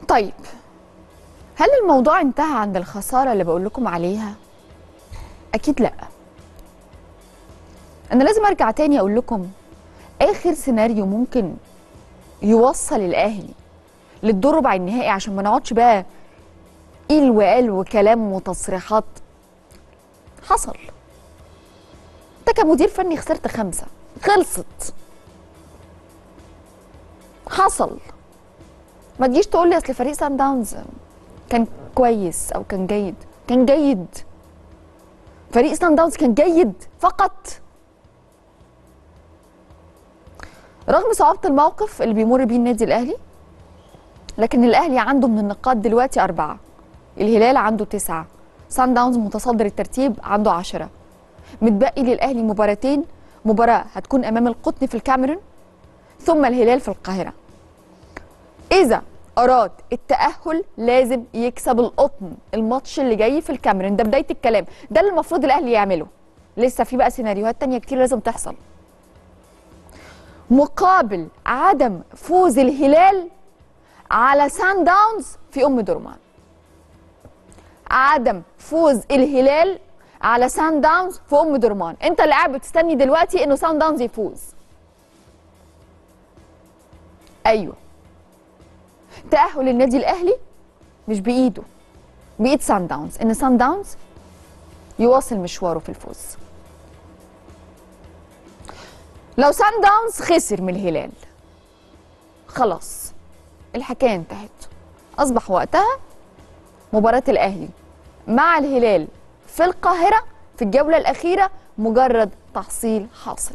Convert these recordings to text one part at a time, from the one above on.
طيب هل الموضوع انتهى عند الخسارة اللي بقول لكم عليها؟ أكيد لأ أنا لازم أرجع تاني أقول لكم آخر سيناريو ممكن يوصل الأهلي للدور ربع النهائي عشان ما نقعدش بقى قيل وقال وكلام وتصريحات حصل انت كمدير فني خسرت خمسة خلصت حصل ما تجيش تقول لي اصل فريق سان داونز كان كويس او كان جيد كان جيد فريق سان داونز كان جيد فقط رغم صعوبة الموقف اللي بيمر بيه النادي الاهلي لكن الاهلي عنده من النقاط دلوقتي اربعة الهلال عنده تسعة سان داونز متصدر الترتيب عنده عشرة متبقي للاهلي مباراتين مباراة هتكون امام القطن في الكاميرون ثم الهلال في القاهرة إذا أراد التأهل لازم يكسب القطن الماتش اللي جاي في الكاميرون ده بداية الكلام ده اللي المفروض الأهلي يعمله لسه في بقى سيناريوهات تانية كتير لازم تحصل مقابل عدم فوز الهلال على سان داونز في أم درمان عدم فوز الهلال على سان داونز في أم درمان أنت اللي قاعد بتستني دلوقتي إنه سان داونز يفوز ايوه تاهل النادي الاهلي مش بايده بايد سان داونز ان سان داونز يواصل مشواره في الفوز لو سان داونز خسر من الهلال خلاص الحكايه انتهت اصبح وقتها مباراه الاهلي مع الهلال في القاهره في الجوله الاخيره مجرد تحصيل حاصل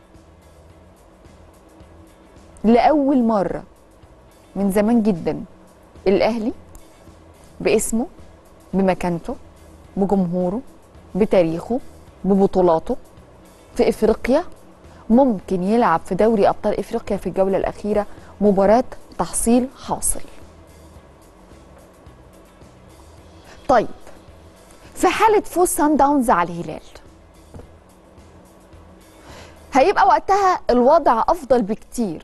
لأول مرة من زمان جدا الأهلي باسمه بمكانته بجمهوره بتاريخه ببطولاته في إفريقيا ممكن يلعب في دوري أبطال إفريقيا في الجولة الأخيرة مباراة تحصيل حاصل طيب في حالة فوز سان داونز على الهلال هيبقى وقتها الوضع أفضل بكتير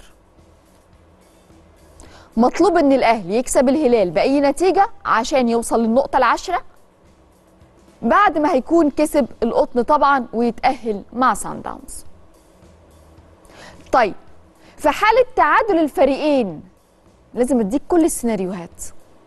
مطلوب ان الاهلي يكسب الهلال باي نتيجه عشان يوصل للنقطه العاشره بعد ما هيكون كسب القطن طبعا ويتاهل مع سان داونز طيب في حاله تعادل الفريقين لازم اديك كل السيناريوهات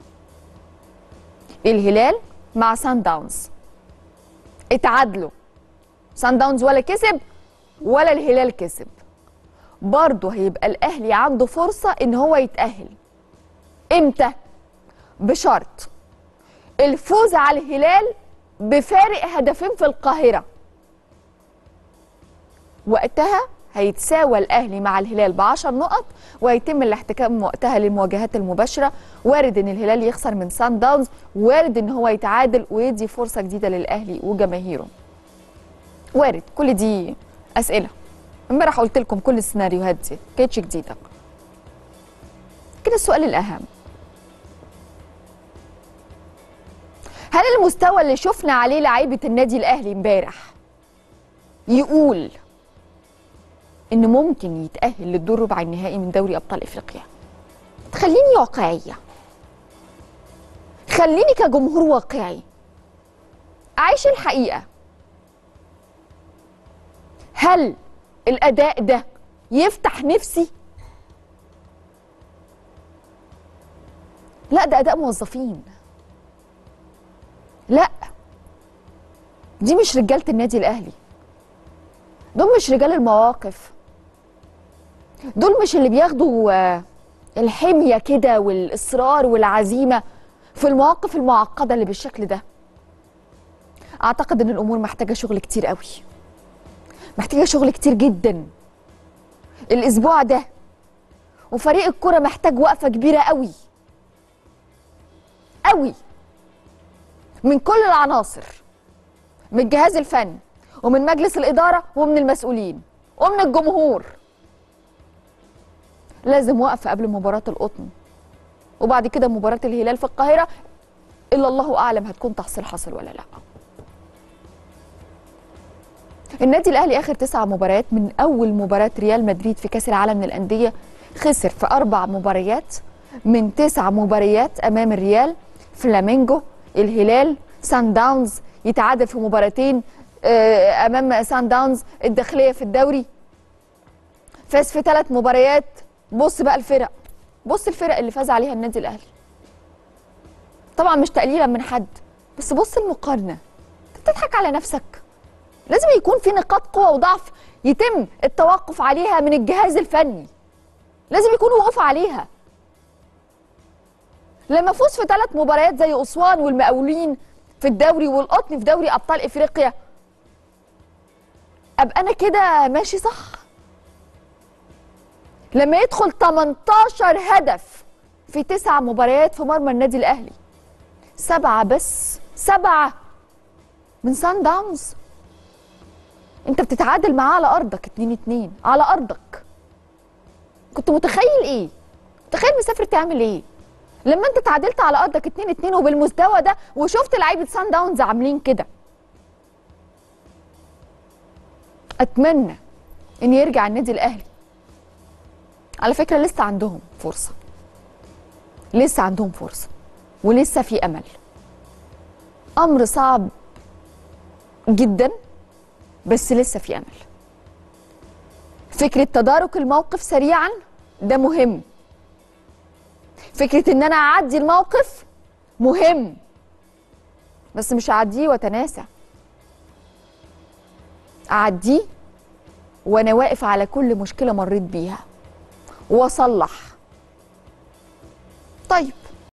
الهلال مع سان داونز اتعادلوا سان داونز ولا كسب ولا الهلال كسب برضه هيبقى الاهلي عنده فرصه ان هو يتاهل امتى بشرط الفوز على الهلال بفارق هدفين في القاهره وقتها هيتساوى الاهلي مع الهلال ب 10 نقط وهيتم الاحتكام وقتها للمواجهات المباشره وارد ان الهلال يخسر من سان داونز وارد ان هو يتعادل ويدي فرصه جديده للاهلي وجماهيره وارد كل دي اسئله امبارح قلت لكم كل السيناريوهات دي كانتش جديده كده السؤال الاهم هل المستوى اللي شفنا عليه لعيبه النادي الاهلي امبارح يقول ان ممكن يتاهل للدور ربع النهائي من دوري ابطال افريقيا خليني واقعيه خليني كجمهور واقعي اعيش الحقيقه هل الاداء ده يفتح نفسي لا ده اداء موظفين لا دي مش رجاله النادي الاهلي دول مش رجال المواقف دول مش اللي بياخدوا آه، الحميه كده والاصرار والعزيمه في المواقف المعقده اللي بالشكل ده اعتقد ان الامور محتاجه شغل كتير قوي محتاجه شغل كتير جدا الاسبوع ده وفريق الكره محتاج وقفه كبيره قوي قوي من كل العناصر من الجهاز الفني ومن مجلس الاداره ومن المسؤولين ومن الجمهور لازم وقفه قبل مباراه القطن وبعد كده مباراه الهلال في القاهره الا الله اعلم هتكون تحصيل حاصل ولا لا النادي الاهلي اخر تسع مباريات من اول مباراه ريال مدريد في كاس العالم للانديه خسر في اربع مباريات من تسع مباريات امام الريال فلامينجو الهلال سان داونز يتعادل في مباراتين آه، امام سان داونز الداخليه في الدوري فاز في ثلاث مباريات بص بقى الفرق بص الفرق اللي فاز عليها النادي الاهلي طبعا مش تقليلا من حد بس بص المقارنه انت بتضحك على نفسك لازم يكون في نقاط قوه وضعف يتم التوقف عليها من الجهاز الفني لازم يكون وقوف عليها لما فوز في ثلاث مباريات زي اسوان والمقاولين في الدوري والقطن في دوري ابطال افريقيا ابقى انا كده ماشي صح لما يدخل 18 هدف في تسع مباريات في مرمى النادي الاهلي سبعه بس سبعه من سان داونز انت بتتعادل معاه على ارضك 2 2 على ارضك كنت متخيل ايه متخيل مسافر تعمل ايه لما انت تعادلت على ارضك 2 2 وبالمستوى ده وشفت لعيبه سان داونز عاملين كده اتمنى ان يرجع النادي الاهلي على فكره لسه عندهم فرصه لسه عندهم فرصه ولسه في امل امر صعب جدا بس لسه في امل فكره تدارك الموقف سريعا ده مهم فكره ان انا اعدي الموقف مهم بس مش اعديه واتناسى اعديه وانا واقف على كل مشكله مريت بيها واصلح طيب